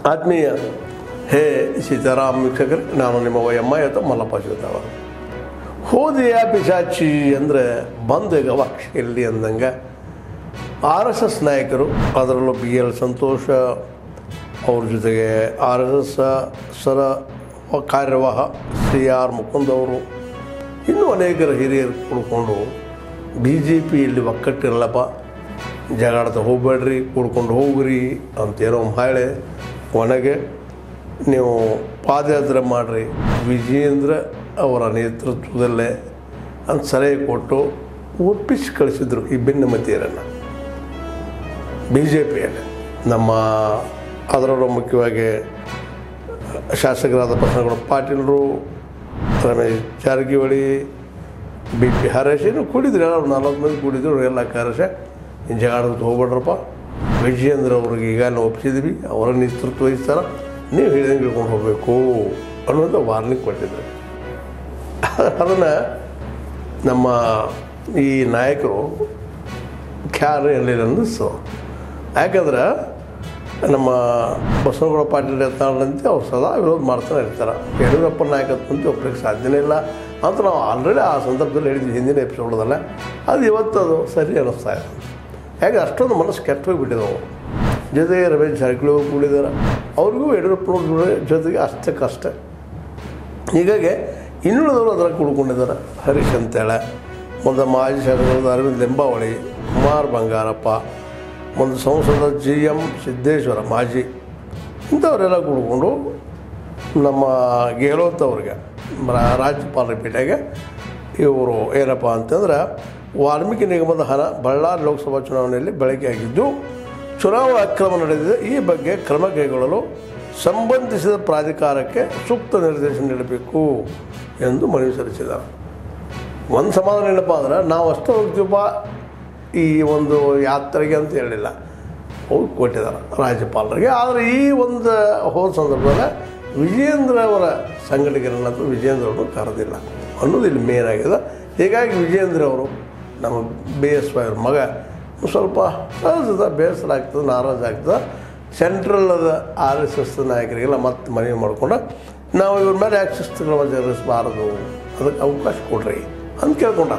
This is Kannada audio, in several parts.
ಆತ್ಮೀಯ ಹೇ ಸೀತಾರಾಮ್ ವೀಕ್ಷಕರೇ ನಾನು ನಿಮ್ಮ ವಯಮ್ಮ ಅಥವಾ ಮಲ್ಲಪ್ಪ ಶಿವತಾವ ಹೋದೆಯ ಪಿಶಾಚಿ ಅಂದರೆ ಬಂದ ಗವಾಕ್ಷಿಯಲ್ಲಿ ಅಂದಂಗೆ ಆರ್ ಎಸ್ ಎಸ್ ನಾಯಕರು ಅದರಲ್ಲೂ ಬಿ ಎಲ್ ಸಂತೋಷ ಅವ್ರ ಜೊತೆಗೆ ಆರ್ ಎಸ್ ಎಸ್ ಸರ ಕಾರ್ಯವಾಹ ಸಿ ಆರ್ ಮುಕುಂದ್ ಅವರು ಇನ್ನೂ ಅನೇಕರ ಹಿರಿಯರು ಕುಡ್ಕೊಂಡು ಬಿ ಜೆ ಪಿಯಲ್ಲಿ ಒಕ್ಕಟ್ಟಿರಲ್ಲಪ್ಪ ಜಗಾಡ್ತಾ ಹೋಗ್ಬೇಡ್ರಿ ಕೂಡ್ಕೊಂಡು ಹೋಗ್ರಿ ಅಂತೇನೋ ಮಹಿಳೆ ಕೊನೆಗೆ ನೀವು ಪಾದಯಾತ್ರೆ ಮಾಡಿರಿ ವಿಜಯೇಂದ್ರ ಅವರ ನೇತೃತ್ವದಲ್ಲೇ ಅಂತ ಸಲಹೆ ಕೊಟ್ಟು ಒಪ್ಪಿಸಿ ಕಳಿಸಿದ್ರು ಈ ಭಿನ್ನಮತಿಯರನ್ನು ಬಿ ಜೆ ಪಿಯಲ್ಲಿ ನಮ್ಮ ಅದರಲ್ಲೂ ಮುಖ್ಯವಾಗಿ ಶಾಸಕರಾದ ಬಸನಗೌಡ ಪಾಟೀಲರು ರಮೇಶ್ ಜಾರಕಿಹೊಳಿ ಬಿ ಪಿ ಹರೇಶ್ ಇನ್ನು ಕೂಡಿದ್ರು ಎಲ್ಲ ಒಂದು ನಲ್ವತ್ತು ಮಂದಿ ಕೂಡಿದ್ರು ಎಲ್ಲ ಕರೆಸ ಜಗಾಡೋದು ಹೋಗ್ಬೇಡ್ರಪ್ಪ ವಿಜಯೇಂದ್ರ ಅವ್ರಿಗೆ ಈಗ ನಾವು ಒಪ್ಪಿಸಿದ್ವಿ ಅವರ ನೇತೃತ್ವ ವಹಿಸ್ತಾರ ನೀವು ಹೇಳಿದಂಗೆ ಹೇಳ್ಕೊಂಡು ಹೋಗಬೇಕು ಅನ್ನೋದು ವಾರ್ನಿಂಗ್ ಕೊಟ್ಟಿದ್ರು ಅದನ್ನು ನಮ್ಮ ಈ ನಾಯಕರು ಖ್ಯಾರ ಇರಲಿಲ್ಲ ಅನ್ನಿಸ್ತು ಯಾಕಂದ್ರೆ ನಮ್ಮ ಬಸವನಗೌಡ ಪಾಟೀಲ್ ಇರ್ತಾರಂತೆ ಅವ್ರು ಸದಾ ವಿರೋಧ ಮಾಡ್ತಾನೆ ಇರ್ತಾರೆ ಯಡಿಯೂರಪ್ಪ ನಾಯಕತ್ವಂತೆ ಒಪ್ಪಲಿಕ್ಕೆ ಸಾಧ್ಯನೇ ಇಲ್ಲ ಅಂತ ನಾವು ಆಲ್ರೆಡಿ ಆ ಸಂದರ್ಭದಲ್ಲಿ ಹೇಳಿದ್ವಿ ಹಿಂದಿನ ಎಪಿಸೋಡ್ದಲ್ಲ ಅದು ಇವತ್ತು ಅದು ಸರಿ ಅನ್ನಿಸ್ತಾ ಇದೆ ಯಾಕೆ ಅಷ್ಟೊಂದು ಮನಸ್ಸು ಕೆಟ್ಟು ಹೋಗಿಬಿಟ್ಟಿದ್ದವು ಜೊತೆಗೆ ರಮೇಶ್ ಜಾರಕಿಹೊಳಿ ಅವರು ಕೂಡಿದ್ದಾರೆ ಅವ್ರಿಗೂ ಯಡಿಯೂರಪ್ಪನವ್ರ ಜೊತೆಗೆ ಅಷ್ಟೇ ಕಷ್ಟ ಹೀಗಾಗಿ ಇನ್ನುಳಿದವರು ಅದರ ಕುಡ್ಕೊಂಡಿದ್ದಾರೆ ಹರೀಶ್ ಅಂತೇಳಿ ಮುಂದೆ ಮಾಜಿ ಶಾಸಕರಾದ ಅರವಿಂದ್ ಲಿಂಬಾವಳಿ ಕುಮಾರ್ ಬಂಗಾರಪ್ಪ ಒಂದು ಸಂಸದ ಜಿ ಎಮ್ ಸಿದ್ದೇಶ್ವರ ಮಾಜಿ ಇಂಥವರೆಲ್ಲ ಕುಡ್ಕೊಂಡು ನಮ್ಮ ಗೆಹ್ಲೋತ್ ಅವ್ರಿಗೆ ರಾ- ರಾಜ್ಯಪಾಲರ ಭೇಟಿಯಾಗೆ ಇವರು ಏನಪ್ಪ ಅಂತಂದ್ರೆ ವಾಲ್ಮೀಕಿ ನಿಗಮದ ಹಣ ಬಳ್ಳಾರಿ ಲೋಕಸಭಾ ಚುನಾವಣೆಯಲ್ಲಿ ಬಳಕೆ ಆಗಿದ್ದು ಚುನಾವಣಾ ಅಕ್ರಮ ನಡೆದಿದೆ ಈ ಬಗ್ಗೆ ಕ್ರಮ ಕೈಗೊಳ್ಳಲು ಸಂಬಂಧಿಸಿದ ಪ್ರಾಧಿಕಾರಕ್ಕೆ ಸೂಕ್ತ ನಿರ್ದೇಶನ ನೀಡಬೇಕು ಎಂದು ಮನವಿ ಸಲ್ಲಿಸಿದ್ದಾರೆ ಒಂದು ಸಮಾಧಾನ ಏನಪ್ಪ ಅಂದ್ರೆ ನಾವು ಅಷ್ಟೇ ಹೋಗ್ತೀವಪ್ಪ ಈ ಒಂದು ಯಾತ್ರೆಗೆ ಅಂತ ಹೇಳಿಲ್ಲ ಹೋಗಿ ಕೊಟ್ಟಿದ್ದಾರೆ ರಾಜ್ಯಪಾಲರಿಗೆ ಆದರೆ ಈ ಒಂದು ಹೋದ ಸಂದರ್ಭದಲ್ಲಿ ವಿಜಯೇಂದ್ರ ಅವರ ಸಂಘಟಕರನ್ನ ಅಥವಾ ವಿಜಯೇಂದ್ರ ಅವರು ಕರೆದಿಲ್ಲ ಅನ್ನೋದು ಇಲ್ಲಿ ಮೇನ್ ಆಗಿದೆ ಹೀಗಾಗಿ ವಿಜಯೇಂದ್ರ ಅವರು ನಮ್ಮ ಬಿ ಎಸ್ ವೈ ಅವ್ರ ಮಗ ಸ್ವಲ್ಪ ಸಹಜದ ಬೇಸರ ಆಗ್ತದೆ ನಾರಾಜ್ ಆಗ್ತದೆ ಸೆಂಟ್ರಲ್ದ ಆರ್ ಎಸ್ ಎಸ್ ನಾಯಕರಿಗೆಲ್ಲ ಮತ್ತೆ ಮನವಿ ಮಾಡ್ಕೊಂಡು ನಾವು ಇವ್ರ ಮೇಲೆ ಯಾಕೆ ಶಿಸ್ತುಗಳ ಜರುಗಿಸಬಾರದು ಅದಕ್ಕೆ ಅವಕಾಶ ಕೊಡ್ರಿ ಅಂತ ಕೇಳ್ಕೊಂಡ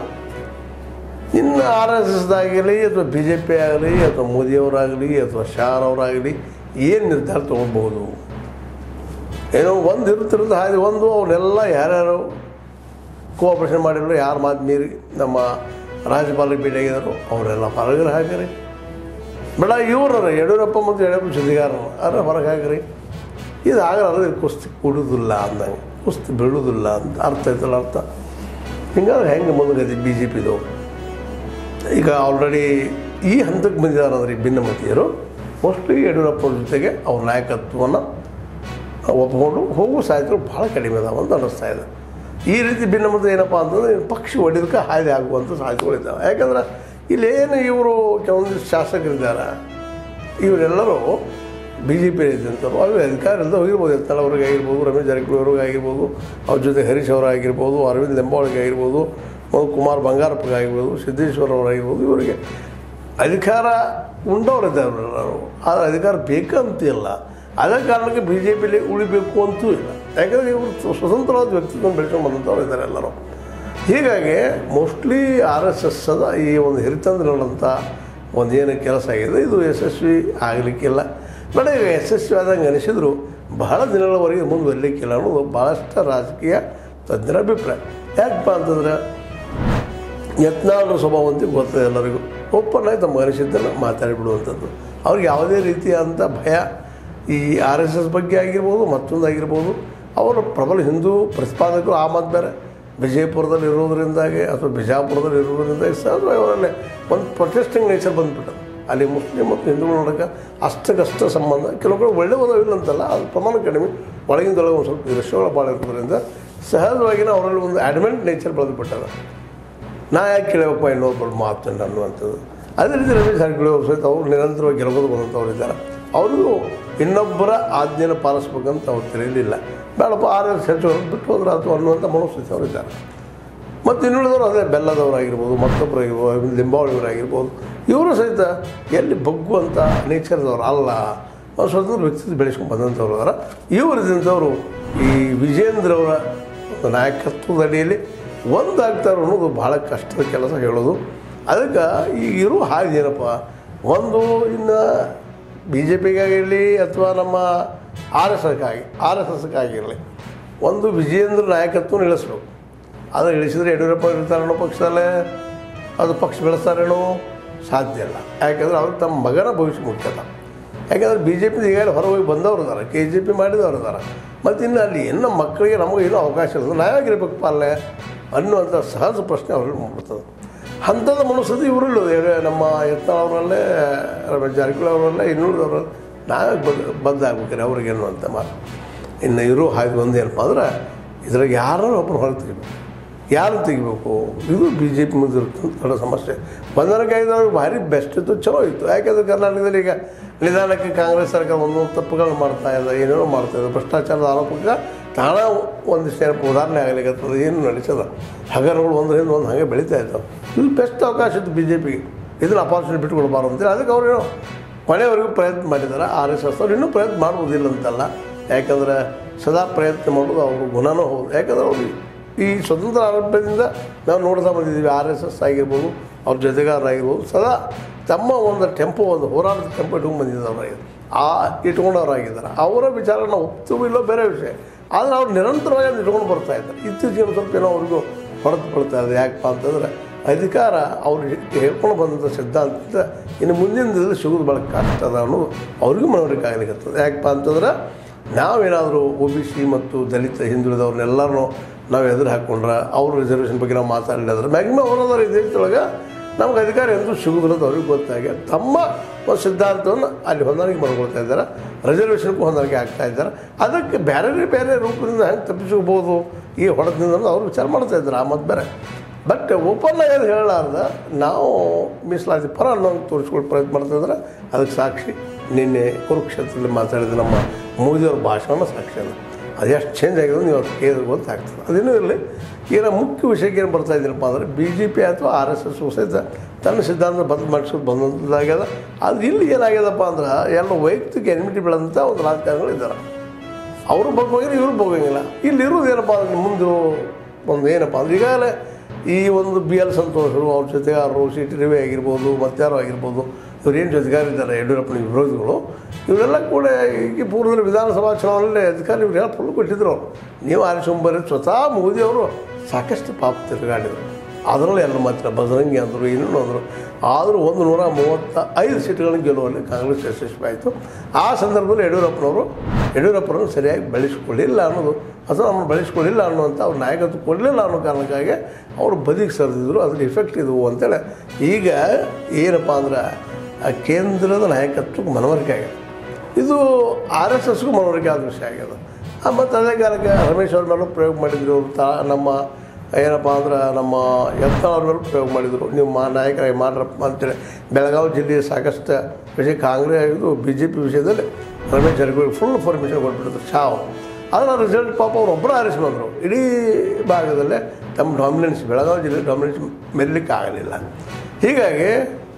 ಇನ್ನು ಆರ್ ಎಸ್ ಎಸ್ದಾಗಲಿ ಅಥವಾ ಬಿ ಜೆ ಪಿ ಆಗಲಿ ಅಥವಾ ಮೋದಿಯವರಾಗಲಿ ಅಥವಾ ಶಾರ್ ಅವರಾಗಲಿ ಏನು ನಿರ್ಧಾರ ತೊಗೊಳ್ಬೋದು ಏನೋ ಒಂದು ಇರುತ್ತಿರೋದು ಹಾಗೆ ಒಂದು ಅವನ್ನೆಲ್ಲ ಯಾರ್ಯಾರು ಕೋಆಪ್ರೇಷನ್ ಮಾಡಿದ್ರು ಯಾರು ಮಾತು ಮೀರಿ ನಮ್ಮ ರಾಜ್ಯಪಾಲರಿಗೆ ಭೇಟಿಯಾಗಿದ್ದಾರೋ ಅವರೆಲ್ಲ ಹೊರಗಡೆ ಹಾಕಿರಿ ಬೇಡ ಇವ್ರ ಯಡಿಯೂರಪ್ಪ ಮತ್ತು ಯಡಿಯೂರಪ್ಪ ಸುದ್ದಿಗಾರರು ಅರೆ ಹೊರಗೆ ಹಾಕಿರಿ ಇದು ಆಗಲ್ಲ ಇದು ಕುಸ್ತಿ ಕುಡುವುದಿಲ್ಲ ಅಂದಂಗೆ ಕುಸ್ತಿ ಬೀಳುವುದಿಲ್ಲ ಅಂತ ಅರ್ಥ ಐತಲ್ಲ ಅರ್ಥ ಹಿಂಗಾದ್ರೆ ಹೆಂಗೆ ಮುಂದುಗತಿ ಬಿ ಜೆ ಪಿದು ಈಗ ಆಲ್ರೆಡಿ ಈ ಹಂತಕ್ಕೆ ಬಂದಿದ್ದಾರೆ ಅಂದರೆ ಈ ಭಿನ್ನಮತೀಯರು ಮೋಸ್ಟ್ಲಿ ಯಡಿಯೂರಪ್ಪ ಅವ್ರ ಜೊತೆಗೆ ಅವ್ರ ನಾಯಕತ್ವವನ್ನು ಒಪ್ಕೊಂಡು ಹೋಗೋ ಸಾಧ್ಯತೆಗಳು ಭಾಳ ಕಡಿಮೆ ಇದಾವೆ ಅಂತ ಅನ್ನಿಸ್ತಾ ಇದೆ ಈ ರೀತಿ ಭಿನ್ನಮತ ಏನಪ್ಪ ಅಂತಂದ್ರೆ ಪಕ್ಷಿ ಹೊಡಿದಕ್ಕೆ ಹಾದಿ ಆಗುವಂಥ ಸಾಧ್ಯತೆಗಳಿದ್ದಾವೆ ಯಾಕಂದ್ರೆ ಇಲ್ಲೇನು ಇವರು ಕೆಲವೊಂದಿಷ್ಟು ಶಾಸಕರಿದ್ದಾರೆ ಇವರೆಲ್ಲರೂ ಬಿ ಜೆ ಪಿ ಇದ್ದಂಥವ್ರು ಅವ್ರು ಅಧಿಕಾರ ಇಲ್ಲದೆ ಹೋಗಿರ್ಬೋದು ಎತ್ತಳ ಅವ್ರಿಗೆ ಆಗಿರ್ಬೋದು ರಮೇಶ್ ಜಾರಕಿಹೊಳಿ ಅವ್ರಿಗೆ ಆಗಿರ್ಬೋದು ಅವ್ರ ಜೊತೆ ಹರೀಶ್ ಅವರಾಗಿರ್ಬೋದು ಅರವಿಂದ್ ಲಿಂಬಾವಳಿಗೆ ಆಗಿರ್ಬೋದು ಮತ್ತು ಕುಮಾರ್ ಬಂಗಾರಪ್ಪಗೆ ಆಗಿರ್ಬೋದು ಸಿದ್ದೇಶ್ವರ ಅವರಾಗಿರ್ಬೋದು ಇವರಿಗೆ ಅಧಿಕಾರ ಉಂಡವರಿದ್ದಾರೆ ಅವರೆಲ್ಲರೂ ಆದರೆ ಅಧಿಕಾರ ಬೇಕಂತಿಲ್ಲ ಅದೇ ಕಾರಣಕ್ಕೆ ಬಿ ಜೆ ಪಿಲಿ ಉಳಿಬೇಕು ಅಂತೂ ಇಲ್ಲ ಯಾಕಂದರೆ ಇವರು ಸ್ವತಂತ್ರವಾದ ವ್ಯಕ್ತಿತ್ವ ಬೆಳೆಸ್ಕೊಂಡು ಬಂದಂಥವ್ರು ಇದ್ದಾರೆ ಎಲ್ಲರೂ ಹೀಗಾಗಿ ಮೋಸ್ಟ್ಲಿ ಆರ್ ಎಸ್ ಎಸ್ ಅದ ಈ ಒಂದು ಹಿರಿತಂದ್ರಗಳಂಥ ಒಂದು ಏನು ಕೆಲಸ ಆಗಿದೆ ಇದು ಯಶಸ್ವಿ ಆಗಲಿಕ್ಕಿಲ್ಲ ಬೇಡ ಈಗ ಯಶಸ್ವಿ ಆದಂಗೆ ಅನಿಸಿದ್ರು ಬಹಳ ದಿನಗಳವರೆಗೆ ಮುಂದುವರಲಿಕ್ಕಿಲ್ಲ ಅನ್ನೋದು ಭಾಳಷ್ಟು ರಾಜಕೀಯ ತಜ್ಞರ ಅಭಿಪ್ರಾಯ ಯಾಕಪ್ಪ ಅಂತಂದ್ರೆ ಯತ್ನಾಳರ ಸ್ವಭಾವ ಅಂತ ಗೊತ್ತದೆ ಎಲ್ಲರಿಗೂ ಓಪನ್ ಆಗಿ ತಮ್ಮ ಅನಿಸಿದ್ದನ್ನು ಮಾತಾಡಿಬಿಡುವಂಥದ್ದು ಅವ್ರಿಗೆ ಯಾವುದೇ ರೀತಿಯಾದಂಥ ಭಯ ಈ ಆರ್ ಎಸ್ ಎಸ್ ಬಗ್ಗೆ ಆಗಿರ್ಬೋದು ಮತ್ತೊಂದು ಆಗಿರ್ಬೋದು ಅವರು ಪ್ರಬಲ ಹಿಂದೂ ಪ್ರತಿಪಾದಕರು ಆ ಮಾತು ಬೇರೆ ವಿಜಯಪುರದಲ್ಲಿ ಇರೋದ್ರಿಂದಾಗಿ ಅಥವಾ ಬಿಜಾಪುರದಲ್ಲಿ ಇರೋದ್ರಿಂದಾಗಿ ಸಹಜವಾಗಿ ಅವರಲ್ಲಿ ಒಂದು ಪ್ರೊಟೆಸ್ಟಿಂಗ್ ನೇಚರ್ ಬಂದುಬಿಟ್ಟದು ಅಲ್ಲಿ ಮುಸ್ಲಿಂ ಮತ್ತು ಹಿಂದೂಗಳ ನಡುವೆ ಅಷ್ಟಕ್ಕಷ್ಟ ಸಂಬಂಧ ಕೆಲವು ಕಡೆ ಒಳ್ಳೆ ಇಲ್ಲ ಅಂತಲ್ಲ ಅದು ಪ್ರಮಾಣ ಕಡಿಮೆ ಒಳಗಿಂದೊಳಗೆ ಒಂದು ಸ್ವಲ್ಪ ದೃಶ್ಯಗಳು ಭಾಳ ಇರೋದ್ರಿಂದ ಸಹಜವಾಗಿನ ಅವರಲ್ಲಿ ಒಂದು ಅಡ್ಮೆಂಟ್ ನೇಚರ್ ಬೆಳೆದುಬಿಟ್ಟದ ನಾ ಯಾಕೆ ಕೇಳಬೇಕಪ್ಪ ಇನ್ನೊಬ್ಬರು ಮಾತನ್ನು ಅನ್ನುವಂಥದ್ದು ಅದೇ ರೀತಿ ರಮೇಶ್ ಜಾರಕಿಹೊಳಿ ಅವರು ಸಹಿತ ಅವರು ನಿರಂತರವಾಗಿ ಗೆಲುವುದು ಬಂದಂಥವ್ರು ಇದ್ದಾರೆ ಅವ್ರಿಗೂ ಇನ್ನೊಬ್ಬರ ಆಜ್ಞೆನ ಪಾಲಿಸ್ಬೇಕಂತ ಅವ್ರು ತಿಳಿಯಲಿಲ್ಲ ಬೇಡಪ್ಪ ಆರು ಹೆಚ್ಚು ಬಿಟ್ಟು ಹೋದ್ರೆ ಅಥವಾ ಅನ್ನುವಂಥ ಮನಸ್ಥಿತಿ ಅವರು ಇದ್ದಾರೆ ಮತ್ತು ಇನ್ನುಳಿದವರು ಅದೇ ಬೆಲ್ಲದವರಾಗಿರ್ಬೋದು ಮತ್ತೊಬ್ಬರಾಗಿರ್ಬೋದು ಲಿಂಬಾವಳಿಯವರಾಗಿರ್ಬೋದು ಇವರು ಸಹಿತ ಎಲ್ಲಿ ಬಗ್ಗುವಂಥ ನೇಚರ್ದವ್ರು ಅಲ್ಲ ಅವ್ರು ಸ್ವತಂತ್ರ ವ್ಯಕ್ತಿತ್ವ ಬೆಳೆಸ್ಕೊಂಡು ಬಂದಂಥವ್ರು ಅದಾರ ಇವರಿದಂಥವ್ರು ಈ ವಿಜೇಂದ್ರ ಅವರ ಒಂದು ನಾಯಕತ್ವದ ಅಡಿಯಲ್ಲಿ ಒಂದಾಗ್ತಾರೆ ಅನ್ನೋದು ಭಾಳ ಕಷ್ಟದ ಕೆಲಸ ಹೇಳೋದು ಅದಕ್ಕೆ ಈಗ ಇರೋ ಹಾಗೆ ಏನಪ್ಪ ಒಂದು ಇನ್ನು ಬಿ ಜೆ ಪಿಗಾಗಿರಲಿ ಅಥವಾ ನಮ್ಮ ಆರ್ ಎಸ್ ಎಸ್ಗಾಗಿ ಆರ್ ಎಸ್ ಎಸ್ಗಾಗಿರಲಿ ಒಂದು ವಿಜೇಂದ್ರ ನಾಯಕತ್ವ ಇಳಿಸ್ಬೇಕು ಅದು ಇಳಿಸಿದ್ರೆ ಯಡಿಯೂರಪ್ಪ ಇರ್ತಾರೇನೋ ಪಕ್ಷದಲ್ಲೇ ಅದು ಪಕ್ಷ ಬೆಳೆಸ್ತಾರೇನೋ ಸಾಧ್ಯ ಇಲ್ಲ ಯಾಕೆಂದ್ರೆ ಅವ್ರು ತಮ್ಮ ಮಗನ ಭವಿಷ್ಯ ಮುಖ್ಯದ ಯಾಕೆಂದ್ರೆ ಬಿ ಜೆ ಪಿ ಈಗಾಗಲೇ ಹೊರಗೋಗಿ ಬಂದವರು ಇದ್ದಾರೆ ಕೆ ಜೆ ಪಿ ಮಾಡಿದವರು ಇದ್ದಾರೆ ಮತ್ತು ಇನ್ನು ಅಲ್ಲಿ ಏನು ಮಕ್ಕಳಿಗೆ ನಮಗೆ ಏನೋ ಅವಕಾಶ ಇರೋದು ನಾವಾಗಿರ್ಬೇಕು ಪಾಲನೆ ಅನ್ನುವಂಥ ಸಹಜ ಪ್ರಶ್ನೆ ಅವ್ರಿಗೆ ಮೂಡ್ತದೆ ಅಂಥದ್ದು ಮನಸ್ಸದು ಇವರಿಲ್ಲ ನಮ್ಮ ಯತ್ನಾಳ್ ಅವರಲ್ಲೇ ರಮೇಶ್ ಜಾರಕಿಹೊಳಿ ಅವರಲ್ಲೇ ಇನ್ನುಳಿದವರಲ್ಲ ನಾವೇ ಬದ್ ಬದ್ದಾಗ್ಬೇಕ್ರಿ ಅವ್ರಿಗೇನು ಅಂತ ಮಾತು ಇನ್ನು ಇರೋ ಹಾಗೆ ಒಂದು ಏನಪ್ಪ ಅಂದ್ರೆ ಇದ್ರಾಗ ಯಾರು ಒಬ್ಬರು ಹೊರಗೆ ತೆಗಿಬೇಕು ಯಾರು ತೆಗಿಬೇಕು ಇದು ಬಿ ಜೆ ಪಿ ಮುಂದೆ ಇರುತ್ತೆ ದೊಡ್ಡ ಸಮಸ್ಯೆ ಬಂಧನಕ್ಕಾಗಿದ್ದವ್ರಿಗೆ ಭಾರಿ ಬೆಸ್ಟ್ ಇತ್ತು ಚಲೋ ಇತ್ತು ಯಾಕೆಂದ್ರೆ ಕರ್ನಾಟಕದಲ್ಲಿ ಈಗ ನಿಧಾನಕ್ಕೆ ಕಾಂಗ್ರೆಸ್ ಸರ್ಕಾರ ಒಂದೊಂದು ತಪ್ಪುಗಳು ಮಾಡ್ತಾ ಇದೆ ಏನೇನೋ ಮಾಡ್ತಾ ಇದೆ ಭ್ರಷ್ಟಾಚಾರದ ಆರೋಪಕ್ಕೆ ತಾಣ ಒಂದಿಷ್ಟು ಏನಪ್ಪ ಉದಾಹರಣೆ ಆಗಲಿಕ್ಕತ್ತದ ಏನು ನಡೀತದ ಹಗರಗಳು ಒಂದರಿಂದ ಒಂದು ಹಾಗೆ ಬೆಳೀತಾ ಇದ್ದಾವೆ ಇದು ಬೆಸ್ಟ್ ಅವಕಾಶ ಇತ್ತು ಬಿ ಜೆ ಪಿಗೆ ಇದನ್ನು ಅಪಾರ್ಚುನಿಟಿ ಬಿಟ್ಕೊಡ್ಬಾರ್ದು ಅಂತೇಳಿ ಅದಕ್ಕೆ ಅವ್ರೇನೋ ಕೊನೆವರೆಗೂ ಪ್ರಯತ್ನ ಮಾಡಿದ್ದಾರೆ ಆರ್ ಎಸ್ ಎಸ್ ಅವ್ರು ಇನ್ನೂ ಪ್ರಯತ್ನ ಮಾಡ್ಬೋದಿಲ್ಲ ಅಂತಲ್ಲ ಯಾಕಂದ್ರೆ ಸದಾ ಪ್ರಯತ್ನ ಮಾಡೋದು ಅವ್ರ ಗುಣನೂ ಹೌದು ಯಾಕಂದ್ರೆ ಅವರು ಈ ಸ್ವತಂತ್ರ ಆರಂಭದಿಂದ ನಾವು ನೋಡ್ತಾ ಬಂದಿದ್ದೀವಿ ಆರ್ ಎಸ್ ಎಸ್ ಆಗಿರ್ಬೋದು ಅವ್ರ ಜೊತೆಗಾರರಾಗಿರ್ಬೋದು ಸದಾ ತಮ್ಮ ಒಂದು ಟೆಂಪೋ ಒಂದು ಹೋರಾಟದ ಟೆಂಪೋ ಇಟ್ಕೊಂಡು ಬಂದಿದ್ದವ್ರು ಆ ಇಟ್ಕೊಂಡವ್ರಾಗಿದ್ದಾರೆ ಅವರ ವಿಚಾರ ನಾವು ಒಪ್ತೀವೋ ಇಲ್ಲೋ ಬೇರೆ ವಿಷಯ ಆದರೆ ಅವ್ರು ನಿರಂತರವಾಗಿ ಅದನ್ನ ಇಟ್ಕೊಂಡು ಬರ್ತಾ ಇದ್ದಾರೆ ಇತ್ತೀಚೆಗೆ ಒಂದು ಸ್ವಲ್ಪ ಏನೋ ಅವ್ರಿಗೂ ಹೊರತು ಬೀಳ್ತಾ ಇದೆ ಯಾಕಪ್ಪ ಅಂತಂದ್ರೆ ಅಧಿಕಾರ ಅವ್ರು ಹೇಳ್ಕೊಂಡು ಬಂದಂಥ ಸಿದ್ಧಾಂತ ಇನ್ನು ಮುಂದಿನ ದಿನದಲ್ಲಿ ಸಿಗೋದು ಭಾಳ ಕಷ್ಟ ಅದ ಅನ್ನೋದು ಅವ್ರಿಗೂ ಮನವರಿಕೆ ಆಗ್ಲಿಕ್ಕತ್ತದ ಯಾಕಪ್ಪ ಅಂತಂದ್ರೆ ನಾವೇನಾದರೂ ಒ ಬಿ ಸಿ ಮತ್ತು ದಲಿತ ಹಿಂದುಳಿದವ್ರನ್ನೆಲ್ಲರೂ ನಾವು ಎದುರು ಹಾಕ್ಕೊಂಡ್ರೆ ಅವ್ರ ರಿಸರ್ವೇಷನ್ ಬಗ್ಗೆ ನಾವು ಮಾತಾಡಲಿದ್ರೆ ಮ್ಯಾಕ್ಸಿಮಮ್ ಅವರದಾರ ಇದ್ರೊಳಗೆ ನಮ್ಗೆ ಅಧಿಕಾರ ಎಂದೂ ಸಿಗುದಿಲ್ಲ ಅಂತ ಅವ್ರಿಗೆ ಗೊತ್ತಾಗಿ ತಮ್ಮ ಒಂದು ಸಿದ್ಧಾಂತವನ್ನು ಅಲ್ಲಿ ಹೊಂದಾಣಿಕೆ ಮಾಡ್ಕೊಳ್ತಾ ಇದ್ದಾರೆ ರಿಸರ್ವೇಷನ್ಗೂ ಹೊಂದಾಣಿಕೆ ಆಗ್ತಾ ಇದ್ದಾರೆ ಅದಕ್ಕೆ ಬೇರೆ ಬೇರೆ ರೂಪದಿಂದ ಹೆಂಗೆ ತಪ್ಪಿಸ್ಕೋಬೋದು ಈ ಹೊಡೆದಿಂದ ಅನ್ನೋದು ಅವ್ರು ವಿಚಾರ ಮಾಡ್ತಾ ಇದ್ದಾರೆ ಆ ಮತ್ತು ಬೇರೆ ಬಟ್ ಓಪನ್ ಆಗಿ ಹೇಳಲಾರ್ದ ನಾವು ಮೀಸಲಾತಿ ಪರ ಅನ್ನೋದು ತೋರಿಸ್ಕೊಳ್ಳೋ ಪ್ರಯತ್ನ ಮಾಡ್ತಿದ್ರೆ ಅದಕ್ಕೆ ಸಾಕ್ಷಿ ನಿನ್ನೆ ಕುರುಕ್ಷೇತ್ರದಲ್ಲಿ ಮಾತಾಡಿದ ನಮ್ಮ ಮೋದಿಯವ್ರ ಭಾಷಣ ಸಾಕ್ಷಿ ಅದು ಅದು ಎಷ್ಟು ಚೇಂಜ್ ಆಗಿದೆ ನೀವು ಅದು ಕೇಳಿದ್ರೆ ಗೊತ್ತಾಗ್ತದೆ ಅದೇನೂ ಇರಲಿ ಈಗ ಮುಖ್ಯ ವಿಷಯಕ್ಕೆ ಏನು ಬರ್ತಾ ಇದ್ದೀನಪ್ಪ ಅಂದರೆ ಬಿ ಜೆ ಪಿ ಅಥವಾ ಆರ್ ಎಸ್ ಎಸ್ ಸಹಿತ ತನ್ನ ಸಿದ್ಧಾಂತ ಬದಲು ಮಾಡಿಸ್ಕೊಂಡು ಬಂದಂಥದ್ದಾಗ್ಯದ ಅದು ಇಲ್ಲಿ ಏನಾಗ್ಯದಪ್ಪ ಅಂದ್ರೆ ಎಲ್ಲ ವೈಯಕ್ತಿಕ ಎನಿಮಿಟಿ ಬೆಳೆದಂಥ ಒಂದು ರಾಜಕಾರಣಿಗಳು ಇದ್ದಾರೆ ಅವರು ಬಗ್ಗೋಗಿಲ್ಲ ಇವರು ಬಗ್ಗೋಂಗಿಲ್ಲ ಇಲ್ಲಿ ಇರೋದು ಏನಪ್ಪ ಅಂದ್ರೆ ಮುಂದೆ ಒಂದು ಏನಪ್ಪ ಅಂದ್ರೆ ಈಗಾಗಲೇ ಈ ಒಂದು ಬಿ ಎಲ್ ಸಂತೋಷರು ಅವ್ರ ಜೊತೆಗಾರರು ಸಿ ಟಿ ರವಿ ಆಗಿರ್ಬೋದು ಮತ್ತಾರು ಆಗಿರ್ಬೋದು ಇವ್ರೇನು ಜೊತೆಗಾರಿದ್ದಾರೆ ಯಡಿಯೂರಪ್ಪನ ವಿರೋಧಿಗಳು ಇವರೆಲ್ಲ ಕೂಡ ಈ ಪೂರ್ವದಲ್ಲಿ ವಿಧಾನಸಭಾ ಚುನಾವಣೆಯಲ್ಲಿ ಅಧಿಕಾರ ಇವ್ರೆಲ್ಲ ಫುಲ್ ಕೊಟ್ಟಿದ್ರು ಅವರು ನೀವು ಆರಿಸ್ಕೊಂಬರ್ರಿ ಸ್ವತಃ ಮೋದಿಯವರು ಸಾಕಷ್ಟು ಪಾಪ ತಿರುಗಾಡಿದರು ಅದರಲ್ಲೂ ಎಲ್ಲ ಮಾತ್ರ ಬಜರಂಗಿ ಅಂದರು ಇನ್ನೂ ಅಂದರು ಆದರೂ ಒಂದು ನೂರ ಮೂವತ್ತ ಐದು ಸೀಟ್ಗಳನ್ನು ಗೆಲ್ಲುವಲ್ಲಿ ಕಾಂಗ್ರೆಸ್ ಯಶಸ್ವಿ ಆಯಿತು ಆ ಸಂದರ್ಭದಲ್ಲಿ ಯಡಿಯೂರಪ್ಪನವರು ಯಡಿಯೂರಪ್ಪನವರು ಸರಿಯಾಗಿ ಬೆಳೆಸ್ಕೊಳ್ಳಿಲ್ಲ ಅನ್ನೋದು ಅಥವಾ ನಮ್ಮನ್ನು ಬೆಳೆಸ್ಕೊಳ್ಳಿಲ್ಲ ಅನ್ನುವಂಥ ಅವ್ರ ನಾಯಕತ್ವ ಕೊಡಲಿಲ್ಲ ಅನ್ನೋ ಕಾರಣಕ್ಕಾಗಿ ಅವರು ಬದಿಗೆ ಸರಿದಿದ್ರು ಅದ್ರ ಇಫೆಕ್ಟ್ ಇದ್ವು ಅಂತೇಳಿ ಈಗ ಏನಪ್ಪ ಅಂದ್ರೆ ಆ ಕೇಂದ್ರದ ನಾಯಕತ್ವಕ್ಕೆ ಮನವರಿಕೆ ಆಗ್ಯದ ಇದು ಆರ್ ಎಸ್ ಎಸ್ಗೂ ಮನವರಿಕೆ ಆದ ವಿಷಯ ಆಗ್ಯದ ಮತ್ತು ಅದೇ ಕಾಲಕ್ಕೆ ರಮೇಶ್ ಅವ್ರ ಮೇಲೂ ಪ್ರಯೋಗ ಮಾಡಿದ್ರು ಅವ್ರು ತಾ ನಮ್ಮ ಏನಪ್ಪ ಅಂದ್ರೆ ನಮ್ಮ ಯತ್ನಾಳ್ ಅವ್ರ ಮೇಲೂ ಪ್ರಯೋಗ ಮಾಡಿದರು ನೀವು ಮಾ ನಾಯಕರಾಗಿ ಮಾಡ್ರಪ್ಪ ಅಂತೇಳಿ ಬೆಳಗಾವಿ ಜಿಲ್ಲೆಯ ಸಾಕಷ್ಟು ವಿಷಯ ಕಾಂಗ್ರೆಸ್ ಇದು ಬಿ ಜೆ ಪಿ ವಿಷಯದಲ್ಲಿ ರಮೇಶ್ ಜಾರಕಿಹೊಳಿ ಫುಲ್ ಪರ್ಮಿಷನ್ ಕೊಟ್ಬಿಟ್ಟಿದ್ರು ಚಾವ್ ಅದರ ರಿಸಲ್ಟ್ ಪಾಪ ಅವ್ರು ಒಬ್ಬರು ಆರಿಸಿ ಬಂದರು ಇಡೀ ಭಾಗದಲ್ಲೇ ತಮ್ಮ ಡಾಮಿನೆನ್ಸ್ ಬೆಳಗಾವಿ ಜಿಲ್ಲೆ ಡಾಮಿನೆನ್ಸ್ ಮೆರಲಿಕ್ಕೆ ಆಗಲಿಲ್ಲ ಹೀಗಾಗಿ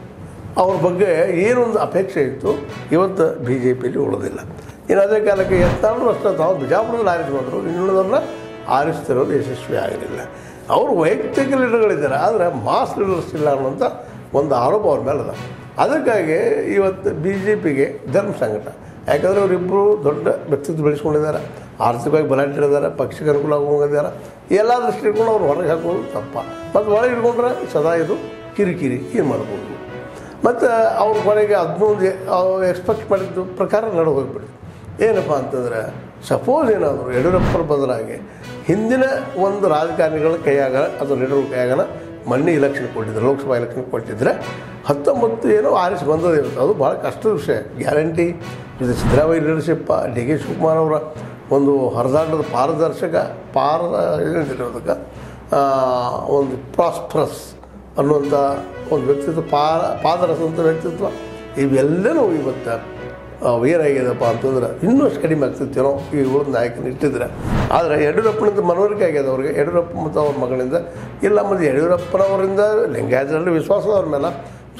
ಅವ್ರ ಬಗ್ಗೆ ಏನೊಂದು ಅಪೇಕ್ಷೆ ಇತ್ತು ಇವತ್ತು ಬಿ ಜೆ ಪಿಯಲ್ಲಿ ಉಳಿದಿಲ್ಲ ಇನ್ನು ಅದೇ ಕಾಲಕ್ಕೆ ಎತ್ತಾದರೂ ಅಷ್ಟೇ ತಾವು ಬಿಜಾಪುರದಲ್ಲಿ ಆರಿಸಿ ಬಂದರು ಇನ್ನುಳಿದವ್ರನ್ನ ಆರಿಸ್ತಿರೋದು ಯಶಸ್ವಿ ಆಗಲಿಲ್ಲ ಅವರು ವೈಯಕ್ತಿಕ ಲೀಡರ್ಗಳಿದ್ದಾರೆ ಆದರೆ ಮಾಸ್ ಲೀಡರ್ಸ್ ಇಲ್ಲ ಅನ್ನೋಂಥ ಒಂದು ಆರೋಪ ಅವ್ರ ಮೇಲೆ ಅದ ಅದಕ್ಕಾಗಿ ಇವತ್ತು ಬಿ ಜೆ ಪಿಗೆ ಧರ್ಮ ಸಂಕಟ ಯಾಕಂದರೆ ಅವರಿಬ್ಬರು ದೊಡ್ಡ ವ್ಯಕ್ತಿತ್ವ ಬೆಳೆಸ್ಕೊಂಡಿದ್ದಾರೆ ಆರ್ಥಿಕವಾಗಿ ಬಲಾಢ್ಯರಿದ್ದಾರೆ ಪಕ್ಷಕ್ಕೆ ಅನುಕೂಲ ಆಗೋಗಿದ್ದಾರೆ ಎಲ್ಲ ದೃಷ್ಟಿಕೊಂಡು ಅವ್ರು ಹೊರಗೆ ಹಾಕೋದು ತಪ್ಪ ಮತ್ತು ಒಳಗೆ ಇಟ್ಕೊಂಡ್ರೆ ಸದಾ ಇದು ಕಿರಿಕಿರಿ ಏನು ಮಾಡ್ಬೋದು ಮತ್ತು ಅವ್ರ ಕೊನೆಗೆ ಹದಿನೊಂದು ಅವ್ರು ಎಕ್ಸ್ಪೆಕ್ಟ್ ಮಾಡಿದ್ದು ಪ್ರಕಾರ ನಡೆ ಹೋಗ್ಬಿಡ್ತು ಏನಪ್ಪ ಅಂತಂದ್ರೆ ಸಪೋಸ್ ಏನಾದರೂ ಯಡಿಯೂರಪ್ಪರ ಬದಲಾಗಿ ಹಿಂದಿನ ಒಂದು ರಾಜಕಾರಣಿಗಳ ಕೈಯಾಗ ಅಥವಾ ಲೀಡರ್ ಕೈಯಾಗನ ಮೊನ್ನೆ ಇಲೆಕ್ಷನ್ ಕೊಟ್ಟಿದ್ರು ಲೋಕಸಭಾ ಎಲೆಕ್ಷನ್ ಕೊಟ್ಟಿದ್ರೆ ಹತ್ತೊಂಬತ್ತು ಏನೋ ಆರಿಸಿ ಬಂದದೇ ಇರುತ್ತೆ ಅದು ಭಾಳ ಕಷ್ಟದ ವಿಷಯ ಗ್ಯಾರಂಟಿ ಇದು Siddaramaiah leadership D K Shivakumar ಅವರ ಒಂದು ಹರಿದಾಟದ ಪಾರದರ್ಶಕ ಪಾರ ಏನಂತಿಲ್ಲ ಅದಕ್ಕೆ ಆ, ಒಂದು ಪ್ರಾಸ್ಪರಸ್ ಅನ್ನುವಂಥ ಒಂದು ವ್ಯಕ್ತಿತ್ವ ಪಾದ ಪಾದರಸಂಥ ವ್ಯಕ್ತಿತ್ವ ಇವೆಲ್ಲನೂ ಇವತ್ತು ಆ, ಏನಾಗ್ಯದಪ್ಪ ಅಂತಂದ್ರೆ ಇನ್ನೂ ಅಷ್ಟು ಕಡಿಮೆ ಆಗ್ತಿತ್ತೇನೋ ಈ ಉಳಿದ ನಾಯಕನ ಇಟ್ಟಿದ್ರೆ ಆದರೆ ಯಡಿಯೂರಪ್ಪನಿಂದ ಮನವರಿಕೆ ಆಗ್ಯದ ಅವ್ರಿಗೆ ಯಡಿಯೂರಪ್ಪ ಮತ್ತು ಅವ್ರ ಮಗಳಿಂದ ಇಲ್ಲ ಮತ್ತು ಯಡಿಯೂರಪ್ಪನವರಿಂದ ಲಿಂಗಾಯತರಲ್ಲಿ ವಿಶ್ವಾಸ ಅವ್ರ ಮೇಲೆ